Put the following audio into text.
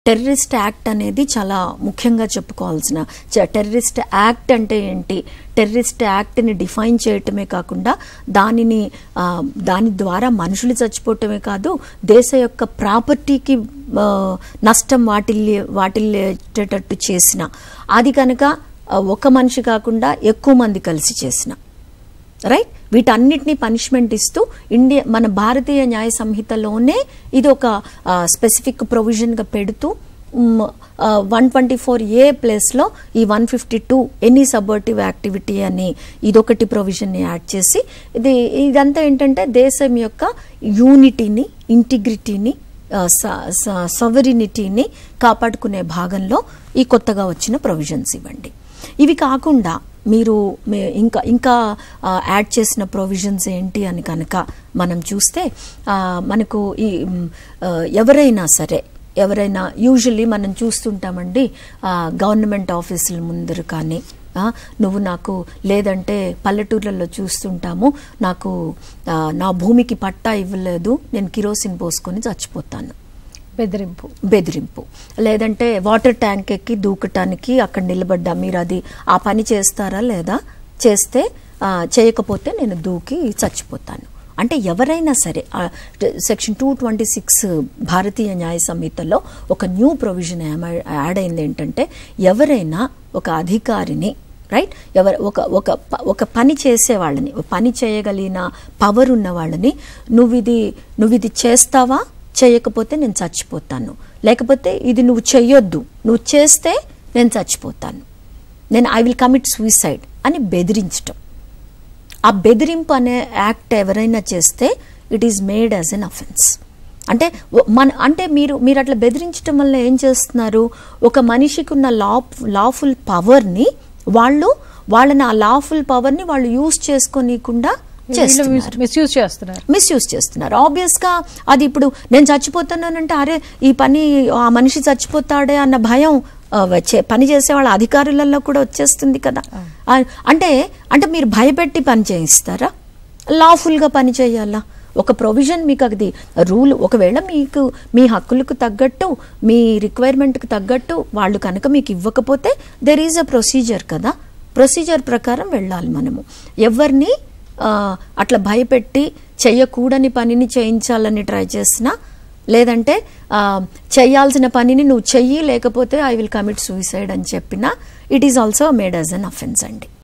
terrorist act అనేది చాలా ముఖ్యంగా చెప్పుకోవాల్సిన చ- టెర్రరిస్ట్ యాక్ట్ అంటే ఏంటి టెర్రరిస్ట్ యాక్ట్ని డిఫైన్ చేయటమే కాకుండా దానిని ఆ, దాని ద్వారా మనుషులు చచ్చిపోవటమే కాదు దేశ యొక్క ప్రాపర్టీకి ఆ, నష్టం వాటిల్లే వాటిల్లేటట్టు చేసిన అది కనుక ఆ, ఒక మనిషి కాకుండా ఎక్కువ మంది కలిసి చేసిన రైట్ వీటన్నిటిని పనిష్మెంట్ ఇస్తూ ఇండియా మన భారతీయ న్యాయ సంహితలోనే ఇది ఒక స్పెసిఫిక్ ప్రొవిజన్గా పెడుతూ వన్ ట్వంటీ ఫోర్ ఏ ప్లేస్లో ఈ one fifty two any subversive activity అని ఇదొకటి ప్రొవిజన్ని యాడ్ చేసి ఇది ఇదంతా ఏంటంటే దేశం యొక్క యూనిటీని ఇంటిగ్రిటీని సవరినిటీని కాపాడుకునే భాగంలో ఈ కొత్తగా వచ్చిన ప్రొవిజన్స్ ఇవ్వండి ఇవి కాకుండా మీరు మే- ఇంకా ఇంకా ఆ, యాడ్ చేసిన ప్రొవిజన్స్ ఏంటి అని కనుక మనం చూస్తే ఆ, మనకు ఈ మ్, ఆ, ఎవరైనా సరే ఎవరైనా యూజువల్లీ మనం చూస్తుంటామండి ఆ, గవర్నమెంట్ ఆఫీసుల ముందర కానీ ఆ, నువ్వు నాకు లేదంటే పల్లెటూర్లలో చూస్తుంటాము నాకు ఆ, నా భూమికి పట్టా ఇవ్వలేదు నేను కిరోసిన్ పోసుకొని చచ్చిపోతాను బెదిరింపు బెదిరింపు లేదంటే వాటర్ ట్యాంక్ ఎక్కి దూకటానికి అక్కడ నిలబడ్డా మీరు అది ఆ పని చేస్తారా లేదా చేస్తే ఆ, చేయకపోతే నేను దూకి చచ్చిపోతాను అంటే ఎవరైనా సరే సెక్షన్ టూ ట్వంటీ సిక్స్ భారతీయ న్యాయ సంహితలో ఒక న్యూ ప్రొవిజన్ యాడ్ అయింది ఏంటంటే ఎవరైనా ఒక అధికారిని రైట్ ఎవరు ఒక ఒక ప- ఒక పని చేసే వాళ్ళని ఒక పని చేయగలిగిన పవర్ ఉన్న వాళ్ళని నువ్వు ఇది నువ్వు ఇది చేస్తావా చేయకపోతే నేను చచ్చిపోతాను లేకపోతే ఇది నువ్వు చెయ్యొద్దు నువ్వు చేస్తే నేను చచ్చిపోతాను నేను ఐ విల్ కమిట్ సూసైడ్ అని బెదిరించటం ఆ బెదిరింపు అనే యాక్ట్ ఎవరైనా చేస్తే it is made as an offence అంటే ఓ- మన అంటే మీరు మీరు అట్లా బెదిరించడం వల్ల ఏం చేస్తున్నారు ఒక మనిషికి ఉన్న లా లాఫుల్ పవర్ని వాళ్ళు వాళ్ళని ఆ లాఫుల్ పవర్ని వాళ్ళు యూజ్ చేసుకోనీయకుండా చేస్తున్నారు మిస్యూజ్ చేస్తున్నారు మిస్యూజ్ చేస్తున్నారు ఆబ్వియస్ గా అది ఇప్పుడు నేను చచ్చిపోతున్నానంటే అరే ఈ పని ఆ మనిషి చచ్చిపోతాడే అన్న భయం ఆ, వచ్చే- పని చేసే వాళ్ళ అధికారులలో కూడా వచ్చేస్తుంది కదా ఆ, అంటే అంటే మీరు భయపెట్టి పని చేయిస్తారా లాఫుల్ గా పని చేయాలా ఒక ప్రొవిజన్ మీకు అది రూల్ ఒకవేళ మీకు మీ హక్కులకు తగ్గట్టు మీ రిక్వైర్మెంట్కి తగ్గట్టు వాళ్ళు కనుక మీకు ఇవ్వకపోతే దెర్ ఈజ్ అ ప్రొసీజర్ కదా ప్రొసీజర్ ప్రకారం వెళ్ళాలి మనము ఎవరిని ఆ, అట్లా భయపెట్టి చెయ్యకూడని పనిని చేయించాలని ట్రై చేసినా లేదంటే ఆ, చేయాల్సిన పనిని నువ్వు చెయ్యి లేకపోతే ఐ విల్ కమిట్ సూసైడ్ అని చెప్పినా it is also made as an offence అండి